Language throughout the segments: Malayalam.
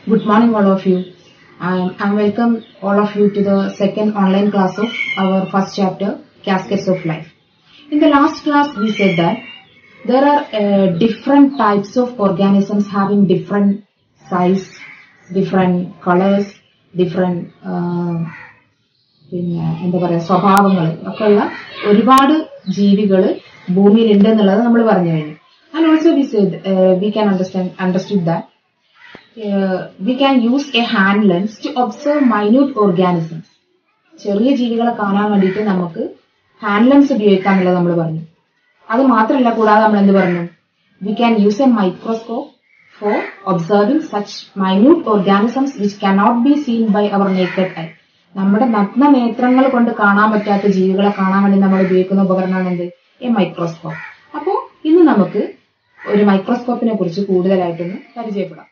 Good morning, all of you. I'm, I'm welcome all of you to the second online class of our first chapter, Cascades of Life. In the last class, we said that there are uh, different types of organisms having different size, different colors, different uh, പിന്നെ എന്താ പറയാ സ്വഭാവങ്ങൾ ഒക്കെ ഉള്ള ഒരുപാട് ജീവികൾ ഭൂമിയിൽ ഉണ്ട് എന്നുള്ളത് നമ്മൾ പറഞ്ഞു കഴിഞ്ഞു and also we said we can understand understood that we can use a hand lens to observe minute organisms ചെറിയ ജീവികളെ കാണാൻ വേണ്ടിയിട്ട് നമുക്ക് ഹാൻഡ് ലെൻസ് ഉപയോഗിക്കാം എന്നുള്ളത് നമ്മൾ പറഞ്ഞു അത് മാത്രമല്ല കൂടാതെ നമ്മൾ എന്ത് പറഞ്ഞു we can use a microscope for observing such minute organisms which cannot be seen by our naked eye നമ്മുടെ നഗ്ന നേത്രങ്ങൾ കൊണ്ട് കാണാൻ പറ്റാത്ത ജീവികളെ കാണാൻ വേണ്ടി നമ്മൾ ഉപയോഗിക്കുന്ന ഉപകരണമാണ് എന്ത് എ മൈക്രോസ്കോപ്പ് അപ്പോ ഇന്ന് നമുക്ക് ഒരു മൈക്രോസ്കോപ്പിനെ കുറിച്ച് കൂടുതലായിട്ടൊന്ന് പരിചയപ്പെടാം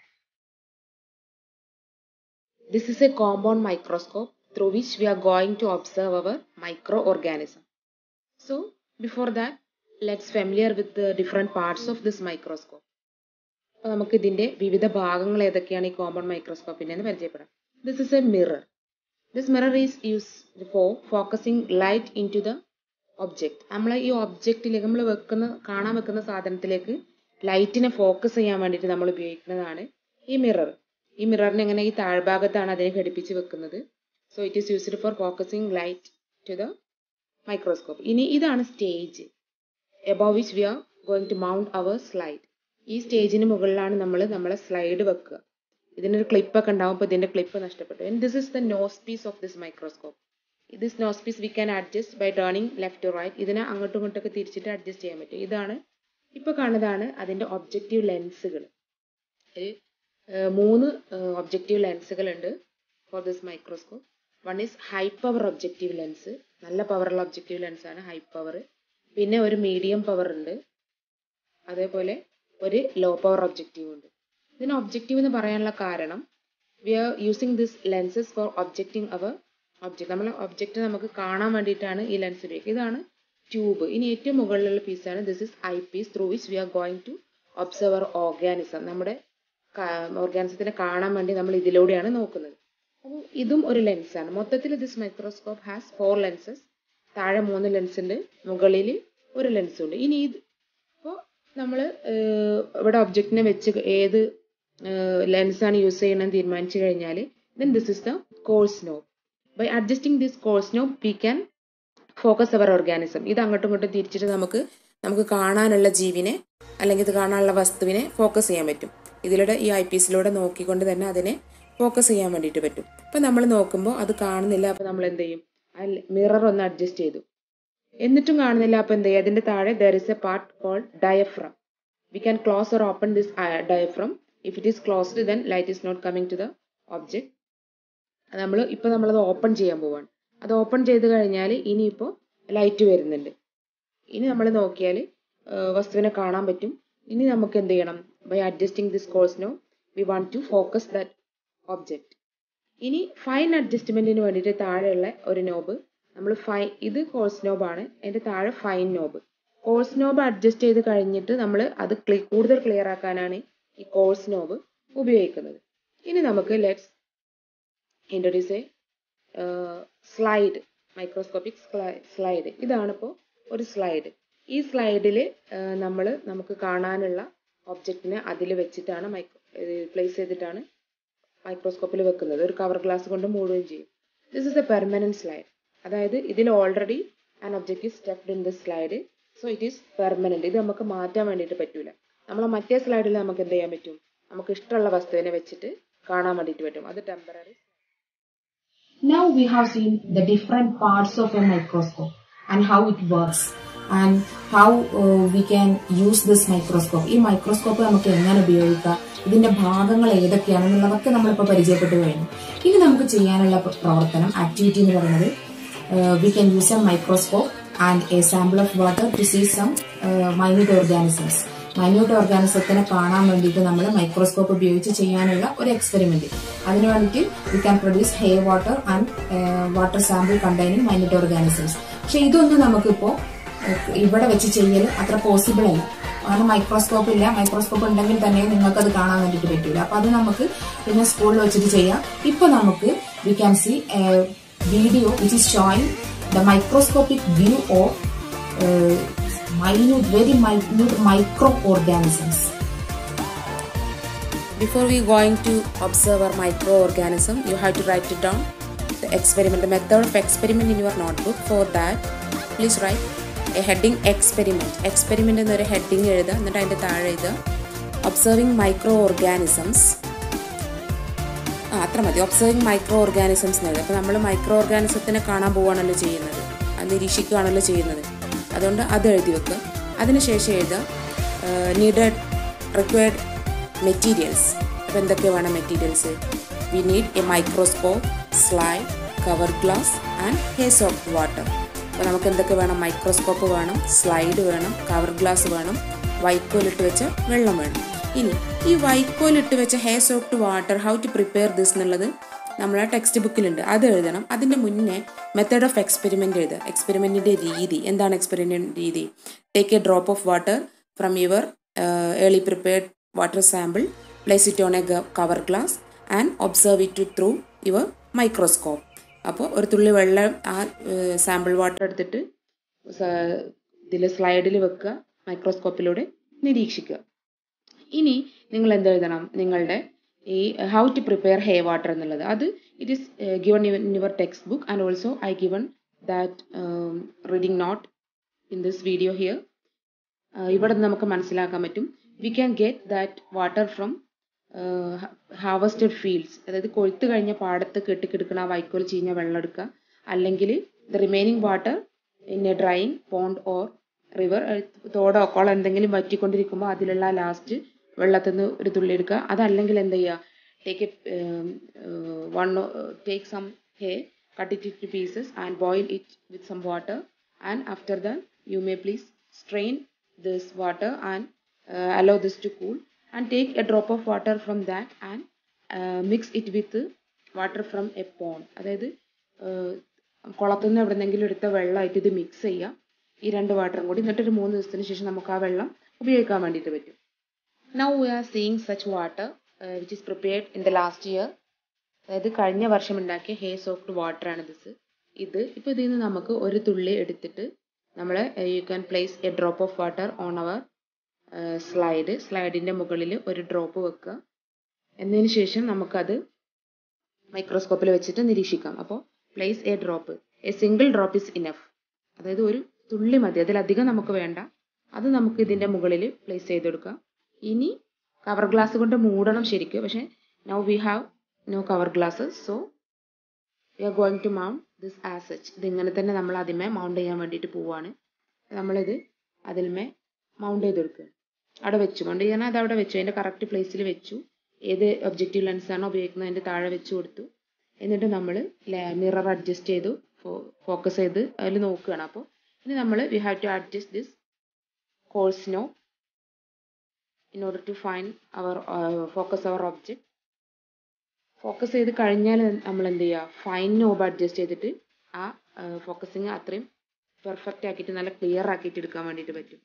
This is a compound microscope through which we are going to observe our microorganism. So, before that, let's familiar with the different parts of this microscope. അപ്പോൾ നമുക്ക് ഇതിന്റെ വിവിധ ഭാഗങ്ങൾ ഏതൊക്കെയാണ് ഈ കോമ്പൗണ്ട് മൈക്രോസ്കോപ്പിന്റെ എന്ന് പരിചയപ്പെടാം this is a mirror this mirror is use for focusing light into the object നമ്മൾ ഈ ഒബ്ജക്റ്റിലേക്ക് നമ്മൾ വെക്കുന്ന കാണാൻ വെക്കുന്ന സാധനത്തിലേക്ക് ലൈറ്റിനെ ഫോക്കസ് ചെയ്യാൻ വേണ്ടിയിട്ട് നമ്മൾ ഉപയോഗിക്കുന്നതാണ് ഈ മിറർ ഈ മിററിന് എങ്ങനെ ഈ താഴ്ഭാഗത്താണ് അതിനെ ഘടിപ്പിച്ച് വെക്കുന്നത് so it is used for focusing light to the microscope ഇനി ഇതാണ് stage above which we are going to mount our slide ഈ സ്റ്റേജിന് മുകളിലാണ് നമ്മൾ നമ്മളെ സ്ലൈഡ് വെക്കുക ഇതിനൊരു ക്ലിപ്പൊക്കെ ഉണ്ടാവും അപ്പോൾ ഇതിന്റെ ക്ലിപ്പ് നഷ്ടപ്പെട്ടു and this is the nose piece of this microscope this nose piece we can adjust by turning left to right ഇതിനെ അങ്ങോട്ടും ഇങ്ങോട്ടൊക്കെ തിരിച്ചിട്ട് അഡ്ജസ്റ്റ് ചെയ്യാൻ പറ്റും ഇതാണ് ഇപ്പോൾ കാണുന്നതാണ് അതിന്റെ ഒബ്ജക്റ്റീവ് ലെൻസുകൾ മൂന്ന് ഒബ്ജക്റ്റീവ് ലെൻസുകൾ ഉണ്ട് for this microscope one is high power objective lens നല്ല പവറുള്ള ഒബ്ജക്റ്റീവ് ലെൻസ് ആണ് ഹൈ പവർ പിന്നെ ഒരു മീഡിയം പവർ ഉണ്ട് അതേപോലെ ഒരു ലോ പവർ ഒബ്ജക്റ്റീവ് ഉണ്ട് ഇതിന് ഒബ്ജക്റ്റീവ് എന്ന് പറയാനുള്ള കാരണം we are using this lenses for objecting our object നമ്മൾ ഒബ്ജക്റ്റ് നമുക്ക് കാണാൻ വേണ്ടിയിട്ടാണ് ഈ ലെൻസ് ഉപയോഗിക്കുക ഇതാണ് ട്യൂബ് ഇനി ഏറ്റവും മുകളിലുള്ള പീസാണ് this is eye piece through which we are going to observer organism നമ്മുടെ ഓർഗാനിസത്തിനെ കാണാൻ വേണ്ടി നമ്മൾ ഇതിലൂടെയാണ് നോക്കുന്നത് അപ്പോൾ ഇതും ഒരു ലെൻസാണ് മൊത്തത്തിൽ this microscope has four lenses താഴെ മൂന്ന് ലെൻസ് ഉണ്ട് മുകളിൽ ഒരു ലെൻസ് ഉണ്ട് ഇനി ഇത് അപ്പോൾ നമ്മൾ ഇവിടെ ഒബ്ജക്റ്റിനെ വെച്ച് ഏത് ലെൻസാണ് യൂസ് ചെയ്യണമെന്ന് തീരുമാനിച്ചു കഴിഞ്ഞാൽ then this is the coarse knob by adjusting this coarse knob we can focus our organism ഇത് അങ്ങോട്ടും ഇങ്ങോട്ടും തിരിച്ചിട്ട് നമുക്ക് നമുക്ക് കാണാനുള്ള ജീവിനെ അല്ലെങ്കിൽ ഇത് കാണാനുള്ള വസ്തുവിനെ ഫോക്കസ് ചെയ്യാൻ പറ്റും ഇതിലൂടെ ഈ ഐ പീസിലൂടെ നോക്കിക്കൊണ്ട് തന്നെ അതിനെ ഫോക്കസ് ചെയ്യാൻ വേണ്ടിയിട്ട് പറ്റും അപ്പം നമ്മൾ നോക്കുമ്പോൾ അത് കാണുന്നില്ല അപ്പോൾ നമ്മൾ എന്ത് ചെയ്യും ആ മിറർ ഒന്ന് അഡ്ജസ്റ്റ് ചെയ്തു എന്നിട്ടും കാണുന്നില്ല അപ്പോൾ എന്ത് ചെയ്യും അതിൻ്റെ താഴെ there is a part called diaphragm we can close or open this diaphragm if it is closed then light is not coming to the object നമ്മൾ ഇപ്പോൾ നമ്മളത് ഓപ്പൺ ചെയ്യാൻ പോവാണ് അത് ഓപ്പൺ ചെയ്ത് കഴിഞ്ഞാൽ ഇനിയിപ്പോൾ ലൈറ്റ് വരുന്നുണ്ട് ഇനി നമ്മൾ നോക്കിയാൽ വസ്തുവിനെ കാണാൻ പറ്റും ഇനി നമുക്ക് എന്ത് ചെയ്യണം by adjusting this coarse knob we want to focus that object ഇനി ഫൈൻ അഡ്ജസ്റ്റ്മെന്റിന് വേണ്ടിയിട്ട് താഴെയുള്ള ഒരു നോബ് നമ്മൾ ഫൈ ഇത് കോഴ്സ് നോബാണ് അതിന്റെ താഴെ fine knob coarse knob adjust ചെയ്ത് കഴിഞ്ഞിട്ട് നമ്മൾ അത് ക്ലി കൂടുതൽ ക്ലിയർ ആക്കാനാണ് ഈ കോഴ്സ് നോബ് ഉപയോഗിക്കുന്നത് ഇനി നമുക്ക് let's introduce a slide microscopic slide ഇതാണിപ്പോൾ ഒരു സ്ലൈഡ് ഈ സ്ലൈഡിൽ നമ്മൾ നമുക്ക് കാണാനുള്ള ഒബ്ജക്റ്റിനെ അതിൽ വെച്ചിട്ടാണ് മൈക്രോ പ്ലേസ് ചെയ്തിട്ടാണ് മൈക്രോസ്കോപ്പിൽ വെക്കുന്നത് ഒരു കവർ ഗ്ലാസ് കൊണ്ട് മൂടുകയും ചെയ്യും this is a permanent slide അതായത് ഇതിൽ already an object is stepped in this slide so it is permanent ഇത് നമുക്ക് മാറ്റാൻ വേണ്ടിയിട്ട് പറ്റൂല നമ്മളെ മറ്റേ സ്ലൈഡിൽ നമുക്ക് എന്ത് ചെയ്യാൻ പറ്റും നമുക്ക് ഇഷ്ടമുള്ള വസ്തുവിനെ വെച്ചിട്ട് കാണാൻ വേണ്ടിയിട്ട് പറ്റും അത് temporary Now we have seen the different parts of a microscope and how it works and how uh, we can use this microscope. ഈ മൈക്രോസ്കോപ്പ് നമുക്ക് എങ്ങനെ ഉപയോഗിക്കാം ഇതിന്റെ ഭാഗങ്ങൾ ഏതൊക്കെയാണെന്നുള്ളതൊക്കെ നമ്മളിപ്പോൾ പരിചയപ്പെട്ടു കഴിഞ്ഞു ഇനി നമുക്ക് ചെയ്യാനുള്ള പ്രവർത്തനം ആക്ടിവിറ്റി എന്ന് പറയുന്നത് we can use a microscope and a sample of water to see some minute organisms minute ഓർഗാനിസത്തിനെ കാണാൻ വേണ്ടിയിട്ട് നമ്മൾ മൈക്രോസ്കോപ്പ് ഉപയോഗിച്ച് ചെയ്യാനുള്ള ഒരു എക്സ്പെരിമെന്റ് അതിന് വേണ്ടിയിട്ട് we can produce hair water and water sample containing minute organisms പക്ഷെ ഇതൊന്നും നമുക്കിപ്പോൾ ഇവിടെ വെച്ച് ചെയ്യൽ അത്ര പോസിബിൾ അല്ല കാരണം മൈക്രോസ്കോപ്പ് ഇല്ല മൈക്രോസ്കോപ്പ് ഉണ്ടെങ്കിൽ തന്നെ നിങ്ങൾക്ക് അത് കാണാൻ വേണ്ടിയിട്ട് പറ്റില്ല അപ്പൊ അത് നമുക്ക് പിന്നെ സ്കൂളിൽ വെച്ചിട്ട് ചെയ്യാം ഇപ്പൊ നമുക്ക് we can see video which is showing the microscopic view of minute, very minute microorganisms. Before we going to observe our microorganism, you have to write it down. The experiment, the method of experiment in your notebook. For that, please write a heading experiment. Experiment എന്നൊരു ഹെഡിങ് എഴുതുക എന്നിട്ട് അതിൻ്റെ താഴെ എഴുതുക ഒബ്സർവിങ് മൈക്രോ ഓർഗാനിസംസ് ആ അത്ര മതി ഒബ്സർവിങ് മൈക്രോ ഓർഗാനിസംസ് എന്ന് എഴുതുക അപ്പോൾ നമ്മൾ മൈക്രോ ഓർഗാനിസത്തിനെ കാണാൻ പോവുകയാണല്ലോ ചെയ്യുന്നത് അത് നിരീക്ഷിക്കുകയാണല്ലോ ചെയ്യുന്നത് അതുകൊണ്ട് അത് എഴുതി വെക്കുക അതിനുശേഷം എഴുതുക നീഡഡ് റിക്വയർഡ് മെറ്റീരിയൽസ് അപ്പോൾ എന്തൊക്കെ വേണം materials we need a microscope slide cover glass and hay soft water അപ്പോൾ നമുക്ക് എന്തൊക്കെ വേണം മൈക്രോസ്കോപ്പ് വേണം സ്ലൈഡ് വേണം കവർ ഗ്ലാസ് വേണം വൈക്കോലിട്ട് വെച്ച വെള്ളം വേണം ഇനി ഈ വൈക്കോലിട്ട് വെച്ച hair soft water how to prepare this എന്നുള്ളത് നമ്മളെ ടെക്സ്റ്റ് ബുക്കിലുണ്ട് അത് എഴുതണം അതിൻ്റെ മുന്നേ മെത്തേഡ് ഓഫ് എക്സ്പെരിമെൻ്റ് എഴുതുക എക്സ്പെരിമെൻറ്റിൻ്റെ രീതി എന്താണ് എക്സ്പെരിമെൻ്റ് രീതി take a drop of water from your early prepared water sample place it on a cover glass and observe it through your microscope അപ്പോൾ ഒരു തുള്ളി വെള്ളം ആ സാമ്പിൾ വാട്ടർ എടുത്തിട്ട് ഇതിൽ സ്ലൈഡിൽ വെക്കുക മൈക്രോസ്കോപ്പിലൂടെ നിരീക്ഷിക്കുക ഇനി നിങ്ങൾ എന്തെഴുതണം നിങ്ങളുടെ ഈ how to prepare hair water എന്നുള്ളത് അത് it is given in your text book and also I given that reading note in this video here ഇവിടെ നിന്ന് നമുക്ക് മനസ്സിലാക്കാൻ പറ്റും we can get that water from harvested fields അതായത് കൊഴുത്ത് കഴിഞ്ഞ പാടത്ത് കെട്ടിക്കിടക്കുന്ന ആ വൈക്കോൽ ചീഞ്ഞ വെള്ളം എടുക്കുക അല്ലെങ്കിൽ the remaining water in a drying pond or river തോടോ കുളം എന്തെങ്കിലും വറ്റിക്കൊണ്ടിരിക്കുമ്പോൾ അതിലുള്ള ലാസ്റ്റ് വെള്ളത്തിൽ നിന്ന് ഒരു തുള്ളി എടുക്കുക അതല്ലെങ്കിൽ എന്ത് ചെയ്യുക take a one take some hay cut it it pieces and boil it with some water and after than you may please strain this water and allow this to cool and take a drop of water from that and mix it with water from a pond അതായത് കുളത്തു നിന്ന് എവിടെന്നെങ്കിലും എടുത്ത വെള്ളമായിട്ട് ഇത് മിക്സ് ചെയ്യുക ഈ രണ്ട് വാട്ടറും കൂടി എന്നിട്ട് ഒരു മൂന്ന് ദിവസത്തിന് ശേഷം നമുക്ക് ആ വെള്ളം ഉപയോഗിക്കാൻ വേണ്ടിയിട്ട് പറ്റും now we are seeing such water which is prepared in the last year അതായത് കഴിഞ്ഞ വർഷം ഉണ്ടാക്കിയ ഹെയർ സോഫ്റ്റ് വാട്ടർ ആണ് ദിസ് ഇത് ഇപ്പോൾ ഇതിൽ നിന്ന് നമുക്ക് ഒരു തുള്ളി എടുത്തിട്ട് നമ്മൾ you can place a drop of water on our slide സ്ലൈഡിൻ്റെ മുകളിൽ ഒരു ഡ്രോപ്പ് വെക്കുക എന്നതിന് ശേഷം നമുക്കത് മൈക്രോസ്കോപ്പിൽ വെച്ചിട്ട് നിരീക്ഷിക്കാം അപ്പോൾ place a drop a single drop is enough അതായത് ഒരു തുള്ളി മതി അതിലധികം നമുക്ക് വേണ്ട അത് നമുക്ക് ഇതിൻ്റെ മുകളിൽ പ്ലേസ് ചെയ്ത് കൊടുക്കാം ഇനി കവർ ഗ്ലാസ് കൊണ്ട് മൂടണം ശരിക്കും പക്ഷേ now we have no cover glasses so we are going to mount this as such ഇതിങ്ങനെ തന്നെ നമ്മൾ അതിന്മേ മൗണ്ട് ചെയ്യാൻ വേണ്ടിയിട്ട് പോവാണ് നമ്മളിത് അതിന്മേ മൗണ്ട് ചെയ്ത് കൊടുക്കുക അവിടെ വെച്ചു മൗണ്ട് ചെയ്യാൻ അത് അവിടെ വെച്ചു അതിൻ്റെ കറക്റ്റ് പ്ലേസിൽ വെച്ചു ഏത് ഒബ്ജക്റ്റീവ് ലെൻസ് ആണോ ഉപയോഗിക്കുന്നത് അതിൻ്റെ താഴെ വെച്ച് കൊടുത്തു എന്നിട്ട് നമ്മൾ മിറർ അഡ്ജസ്റ്റ് ചെയ്തു ഫോക്കസ് ചെയ്ത് അതിൽ നോക്കുകയാണ് അപ്പോൾ ഇനി നമ്മൾ we have to adjust this coarse knob in order to find our focus our object focus ചെയ്ത് കഴിഞ്ഞാൽ നമ്മൾ എന്ത് ചെയ്യുക ഫൈൻ നോബ് അഡ്ജസ്റ്റ് ചെയ്തിട്ട് ആ ഫോക്കസിങ് അത്രയും പെർഫെക്റ്റ് ആക്കിയിട്ട് നല്ല ക്ലിയർ ആക്കിയിട്ട് എടുക്കാൻ വേണ്ടിയിട്ട് പറ്റും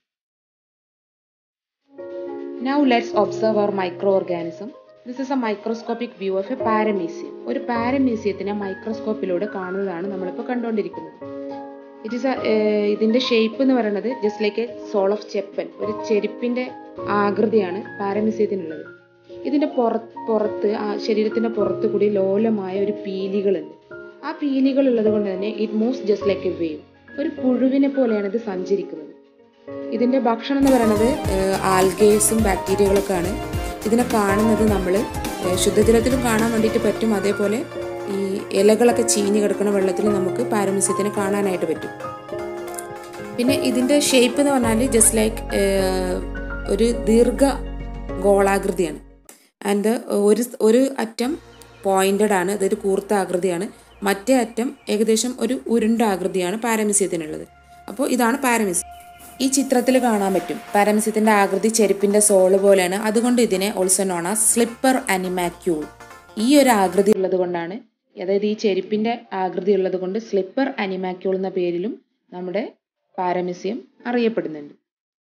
now let's observe our micro organism this is a microscopic view of a paramecium ഒരു പാരമീസിയത്തിനെ മൈക്രോസ്കോപ്പിലൂടെ കാണുന്നതാണ് നമ്മളിപ്പോൾ കണ്ടുകൊണ്ടിരിക്കുന്നത് ഇറ്റ് ഇസ് ഇതിന്റെ ഷേപ്പ് എന്ന് പറയുന്നത് just like a sole of ചെപ്പൻ ഒരു ചെരുപ്പിന്റെ ആകൃതിയാണ് പാരമീസിയത്തിനുള്ളത് ഇതിന്റെ പുറത്ത് പുറത്ത് ആ ശരീരത്തിന്റെ പുറത്ത് കൂടി ലോലമായ ഒരു പീലികളുണ്ട് ആ പീലികൾ ഉള്ളത് കൊണ്ട് തന്നെ it moves just like a wave ഒരു പുഴുവിനെ പോലെയാണ് ഇത് സഞ്ചരിക്കുന്നത് ഇതിന്റെ ഭക്ഷണം എന്ന് പറയുന്നത് ആൽഗേസും ബാക്ടീരിയകളൊക്കെയാണ് ഇതിനെ കാണുന്നത് നമ്മൾ ശുദ്ധജലത്തിലും കാണാൻ വേണ്ടിയിട്ട് പറ്റും അതേപോലെ ഈ ഇലകളൊക്കെ ചീഞ്ഞ് കിടക്കുന്ന വെള്ളത്തിൽ നമുക്ക് പാരമിസ്യത്തിനെ കാണാനായിട്ട് പറ്റും പിന്നെ ഇതിൻ്റെ ഷേപ്പ് എന്ന് പറഞ്ഞാൽ ജസ്റ്റ് ലൈക്ക് ഒരു ദീർഘ ഗോളാകൃതിയാണ് ആൻഡ് ഒരു ഒരു അറ്റം പോയിന്റഡ് ആണ് അതൊരു കൂർത്ത ആകൃതിയാണ് മറ്റേ അറ്റം ഏകദേശം ഒരു ഉരുണ്ട ആകൃതിയാണ് പാരമിസ്യത്തിനുള്ളത് അപ്പോൾ ഇതാണ് പാരമിസ്യം ഈ ചിത്രത്തിൽ കാണാൻ പറ്റും പാരമിസ്യത്തിൻ്റെ ആകൃതി ചെരുപ്പിൻ്റെ സോള് പോലെയാണ് അതുകൊണ്ട് ഇതിനെ also known a slipper animalcule ഈ ഒരു ആകൃതി ഉള്ളത് കൊണ്ടാണ് അതായത് ഈ ചെരുപ്പിൻ്റെ ആകൃതി ഉള്ളത് കൊണ്ട് സ്ലിപ്പർ അനിമാക്യൂൾ എന്ന പേരിലും നമ്മുടെ പാരമിസിയം അറിയപ്പെടുന്നുണ്ട്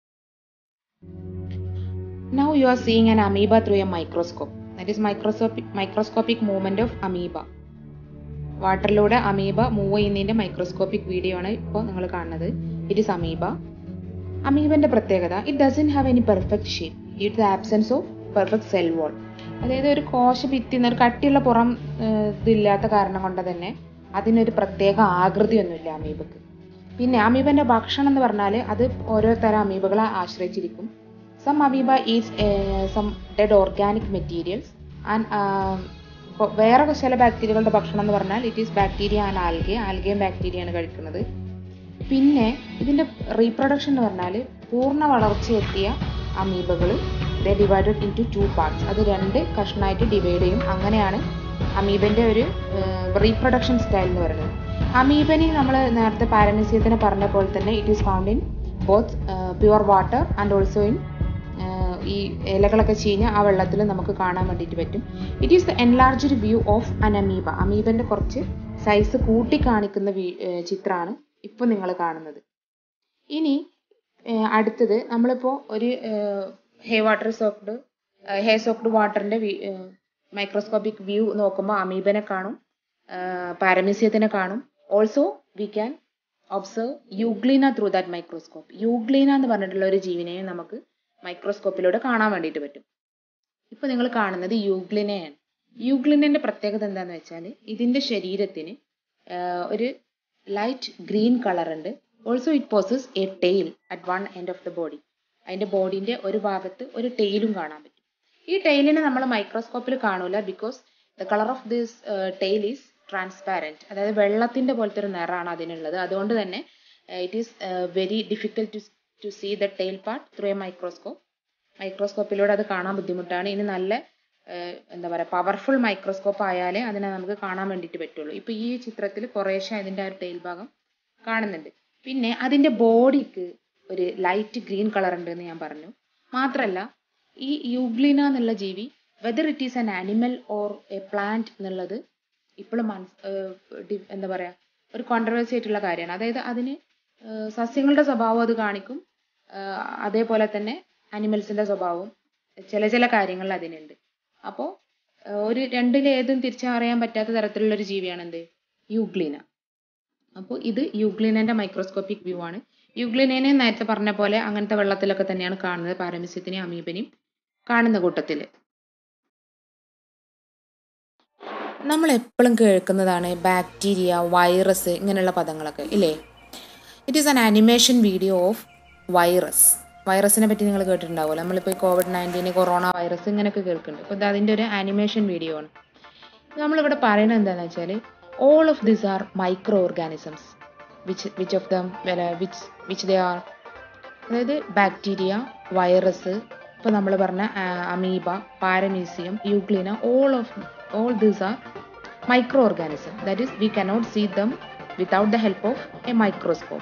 Now you are seeing an amoeba through a microscope. That is microscopic, microscopic movement of amoeba. വാട്ടറിലൂടെ അമീബ മൂവ് ചെയ്യുന്നതിന്റെ മൈക്രോസ്കോപ്പിക് വീഡിയോ ആണ് ഇപ്പോൾ നിങ്ങൾ കാണുന്നത് ഇറ്റ് ഇസ് അമീബ അമീബന്റെ പ്രത്യേകത it doesn't have any perfect shape it the absence of perfect cell wall അതായത് ഒരു കോശ ഭിത്തിന്ന് ഒരു കട്ടിയുള്ള പുറം ഏഹ്, ഇതില്ലാത്ത കാരണം കൊണ്ട് തന്നെ അതിനൊരു പ്രത്യേക ആകൃതിയൊന്നുമില്ല അമീബക്ക് പിന്നെ അമീബന്റെ ഭക്ഷണം എന്ന് പറഞ്ഞാൽ അത് ഓരോ തരം അമീബകളെ ആശ്രയിച്ചിരിക്കും some amoeba is some dead organic materials and വേറെ ചില ബാക്ടീരിയകളുടെ ഭക്ഷണം എന്ന് പറഞ്ഞാൽ it is bacteria and algae ആൽഗയും ബാക്ടീരിയയാണ് കഴിക്കുന്നത് പിന്നെ ഇതിന്റെ റീപ്രൊഡക്ഷൻ എന്ന് പറഞ്ഞാൽ പൂർണ്ണ വളർച്ചയെത്തിയ അമീബകൾ the divided into two parts അത് രണ്ട് കഷ്ണമായിട്ട് ഡിവൈഡ് ചെയ്യും അങ്ങനെയാണ് അമീബന്റെ ഒരു റീപ്രൊഡക്ഷൻ സ്റ്റൈൽ എന്ന് പറയുന്നത് അമീബനി നമ്മൾ നേരത്തെ പാരമീസിയത്തിന് പറഞ്ഞ പോലെ തന്നെ it is found in both pure water and also in ഈ ഇലകളൊക്കെ ചീഞ്ഞ് ആ വെള്ളത്തിൽ നമുക്ക് കാണാൻ വേണ്ടിയിട്ട് പറ്റും it is the enlarged view of an amoeba അമീബന്റെ കുറച്ച് സൈസ് കൂട്ടി കാണിക്കുന്ന ചിത്രമാണ് ഇപ്പോൾ നിങ്ങൾ കാണുന്നത് ഇനി ഏഹ് അടുത്തത് നമ്മളിപ്പോൾ ഒരു hay water soaked hay soaked വാട്ടറിന്റെ മൈക്രോസ്കോപ്പിക് വ്യൂ നോക്കുമ്പോൾ അമീബനെ കാണും പാരമീസിയത്തിനെ കാണും also we can observe euglena through that microscope euglena എന്ന് പറഞ്ഞിട്ടുള്ള ഒരു ജീവിനെയും നമുക്ക് മൈക്രോസ്കോപ്പിലൂടെ കാണാൻ വേണ്ടിയിട്ട് പറ്റും ഇപ്പൊ നിങ്ങൾ കാണുന്നത് യൂഗ്ലിനെയാണ് യൂഗ്ലിനെ പ്രത്യേകത എന്താന്ന് വെച്ചാൽ ഇതിന്റെ ശരീരത്തിന് ആഹ് ഒരു ലൈറ്റ് ഗ്രീൻ കളർ ഉണ്ട് also it possess a tail at one end of the body അതിന്റെ ബോഡിന്റെ ഒരു ഭാഗത്ത് ഒരു ടെയിലും കാണാൻ പറ്റും ഈ ടെയിലിനെ നമ്മൾ മൈക്രോസ്കോപ്പിൽ കാണൂല because the colour of this tail is transparent അതായത് വെള്ളത്തിന്റെ പോലത്തെ ഒരു നിറമാണ് അതിനുള്ളത് അതുകൊണ്ട് തന്നെ it is very difficult to to see the tail part through a microscope മൈക്രോസ്കോപ്പിലൂടെ അത് കാണാൻ ബുദ്ധിമുട്ടാണ് ഇനി നല്ല ഏഹ്, എന്താ പറയുക പവർഫുൾ മൈക്രോസ്കോപ്പ് ആയാലേ അതിനെ നമുക്ക് കാണാൻ വേണ്ടിയിട്ട് പറ്റുള്ളൂ ഇപ്പൊ ഈ ചിത്രത്തിൽ കുറേശ്ശെ അതിന്റെ ആ ഒരു ടെയിൽ ഭാഗം കാണുന്നുണ്ട് പിന്നെ അതിന്റെ ബോഡിക്ക് ഒരു ലൈറ്റ് ഗ്രീൻ കളർ ഉണ്ട് എന്ന് ഞാൻ പറഞ്ഞു മാത്രമല്ല ഈ യൂഗ്ലിന എന്നുള്ള ജീവി whether it is an animal or a plant എന്നുള്ളത് ഇപ്പോഴും മനസ് ഏഹ് ഡി- എന്താ പറയാ ഒരു കോൺട്രവേഴ്സി ആയിട്ടുള്ള കാര്യമാണ് അതായത് അതിന് ഏഹ് സസ്യങ്ങളുടെ സ്വഭാവം അത് കാണിക്കും ഏഹ് അതേപോലെ തന്നെ അനിമൽസിന്റെ സ്വഭാവവും ചില ചില കാര്യങ്ങളിൽ അതിനുണ്ട് അപ്പോൾ ഒരു രണ്ടിലേതും തിരിച്ചറിയാൻ പറ്റാത്ത തരത്തിലുള്ള ഒരു ജീവിയാണ് എന്ത് യൂഗ്ലിന അപ്പോൾ ഇത് യൂഗ്ലിനന്റെ മൈക്രോസ്കോപ്പിക് വ്യൂ ആണ് യൂഗ്ലിനെ നേരത്തെ പറഞ്ഞ പോലെ അങ്ങനത്തെ വെള്ളത്തിലൊക്കെ തന്നെയാണ് കാണുന്നത് പാരമിസ്യത്തിനെയും അമീബനെയും കാണുന്ന കൂട്ടത്തിൽ നമ്മൾ എപ്പോഴും കേൾക്കുന്നതാണ് ബാക്ടീരിയ വൈറസ് ഇങ്ങനെയുള്ള പദങ്ങളൊക്കെ ഇല്ലേ it is an animation video of virus വൈറസിനെ പറ്റി നിങ്ങൾ കേട്ടിട്ടുണ്ടാവുമല്ലോ നമ്മളിപ്പോൾ കോവിഡ് നയൻറ്റീൻ കൊറോണ വൈറസ് ഇങ്ങനെയൊക്കെ കേൾക്കുന്നുണ്ട് അപ്പോൾ ഇത് അതിൻ്റെ ഒരു ആനിമേഷൻ വീഡിയോ ആണ് നമ്മളിവിടെ പറയുന്നത് എന്താണെന്ന് വെച്ചാൽ all of this are micro organisms which which of them which which they are അതായത് ബാക്ടീരിയ വൈറസ് ഇപ്പോൾ നമ്മൾ പറഞ്ഞ amoeba paramecium euglena all of all these are micro organism that is we cannot see them without the help of a microscope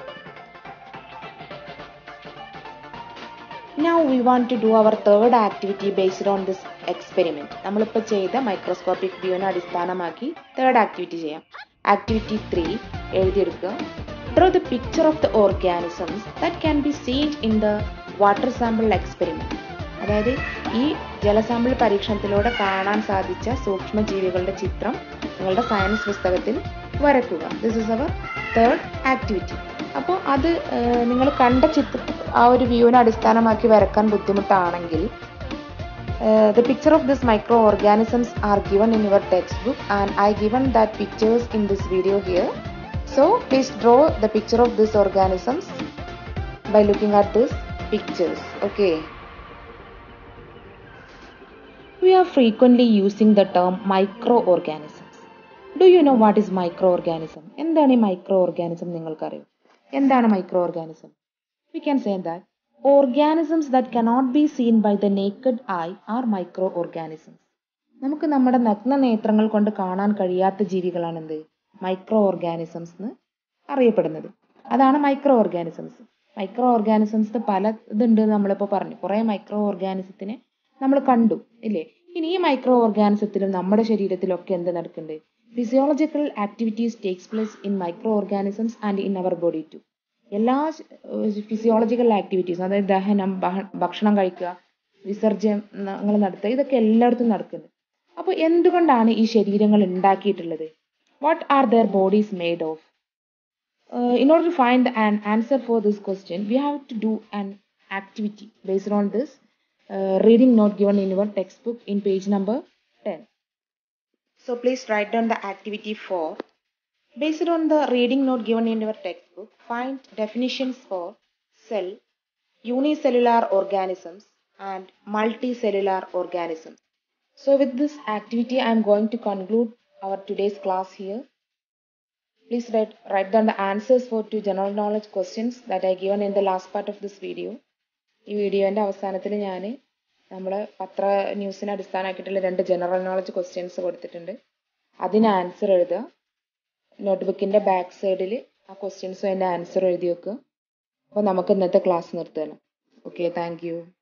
Now we want to do our third activity based on this experiment. നമ്മളിപ്പോൾ ചെയ്ത മൈക്രോസ്കോപ്പിക് വ്യൂവിനെ അടിസ്ഥാനമാക്കി തേർഡ് ആക്ടിവിറ്റി ചെയ്യാം ആക്ടിവിറ്റി ത്രീ എഴുതിയെടുക്കുക draw the picture of the organisms that can be seen in the water sample experiment അതായത് ഈ ജലസാമ്പിൾ പരീക്ഷണത്തിലൂടെ കാണാൻ സാധിച്ച സൂക്ഷ്മജീവികളുടെ ചിത്രം നിങ്ങളുടെ സയൻസ് പുസ്തകത്തിൽ വരയ്ക്കുക this is our third activity അപ്പോൾ അത് നിങ്ങൾ കണ്ട ചിത്ര ആ ഒരു വ്യൂവിനെ അടിസ്ഥാനമാക്കി വരക്കാൻ ബുദ്ധിമുട്ടാണെങ്കിൽ the picture of this microorganisms are given in your textbook and I given that pictures in this video here. So please draw the picture of these organisms by looking at these pictures. Okay. We are frequently using the term microorganisms. Do you know what is microorganism? എന്താണ് ഈ മൈക്രോ ഓർഗാനിസം നിങ്ങൾക്കറിയോ എന്താണ് micro organism we can say that organisms that cannot be seen by the naked eye are microorganisms നമുക്ക് നമ്മുടെ നഗ്ന നേത്രങ്ങൾ കൊണ്ട് കാണാൻ കഴിയാത്ത ജീവികളാണ് എന്ത് മൈക്രോ ഓർഗാനിസംസ് എന്ന് അറിയപ്പെടുന്നത് അതാണ് മൈക്രോ ഓർഗാനിസംസ് മൈക്രോ ഓർഗാനിസംസ് പല ഇതുണ്ട് നമ്മളിപ്പോൾ പറഞ്ഞു കുറേ മൈക്രോ ഓർഗാനിസത്തിനെ നമ്മൾ കണ്ടു ഇല്ലേ ഇനി ഈ മൈക്രോ ഓർഗാനിസത്തിലും നമ്മുടെ ശരീരത്തിലൊക്കെ എന്ത് നടക്കുന്നുണ്ട് physiological activities takes place in micro organisms and in our body to എല്ലാ ഫിസിയോളജിക്കൽ ആക്ടിവിറ്റീസ് അതായത് ദഹനം ബഹ- ഭക്ഷണം കഴിക്കുക വിസർജനങ്ങൾ നടത്തുക ഇതൊക്കെ എല്ലായിടത്തും നടക്കുന്നുണ്ട് അപ്പോൾ എന്തുകൊണ്ടാണ് ഈ ശരീരങ്ങൾ ഉണ്ടാക്കിയിട്ടുള്ളത് what are their bodies made of in order to find an answer for this question we have to do an activity based on this uh, reading note given in your textbook in page number 10 so please write down the activity 4 based on the reading note given in your textbook find definitions for cell unicellular organisms and multicellular organisms so with this activity i am going to conclude our today's class here Please write, write down the answers for two general knowledge questions that I given in the last part of this video. ഈ വീഡിയോൻ്റെ അവസാനത്തിൽ ഞാൻ നമ്മൾ പത്ര ന്യൂസിനെ അടിസ്ഥാനമാക്കിയിട്ടുള്ള രണ്ട് ജനറൽ നോളജ് ക്വസ്റ്റ്യൻസ് കൊടുത്തിട്ടുണ്ട് അതിന് ആൻസർ എഴുതുക നോട്ട്ബുക്കിൻ്റെ ബാക്ക് സൈഡിൽ ആ ക്വസ്റ്റ്യൻസും അതിൻ്റെ ആൻസർ എഴുതി വെക്കുക അപ്പോൾ നമുക്ക് ഇന്നത്തെ ക്ലാസ് നിർത്തുകയാണ് ഓക്കെ താങ്ക് യു